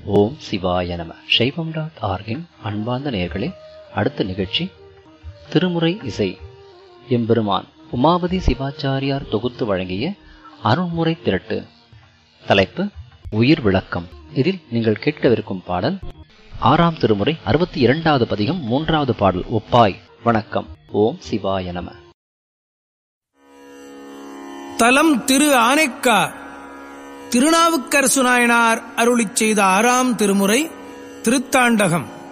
ஓம் சிவாய நம சைவம் டாட் ஆர்கின் அன்பார்ந்த நேயர்களே அடுத்த நிகழ்ச்சி திருமுறை இசை எம்பெருமான் உமாபதி சிவாச்சாரியார் தொகுத்து வழங்கிய அருண்முறை திரட்டு தலைப்பு உயிர் விளக்கம் இதில் நீங்கள் கேட்கவிருக்கும் பாடல் ஆறாம் திருமுறை அறுபத்தி இரண்டாவது பதிகம் மூன்றாவது பாடல் ஒப்பாய் வணக்கம் ஓம் சிவாய நம தலம் திரு ஆனைக்கா திருநாவுக்கரசு நாயனார் அருளிச் செய்த ஆறாம் திருமுறை திருத்தாண்டகம்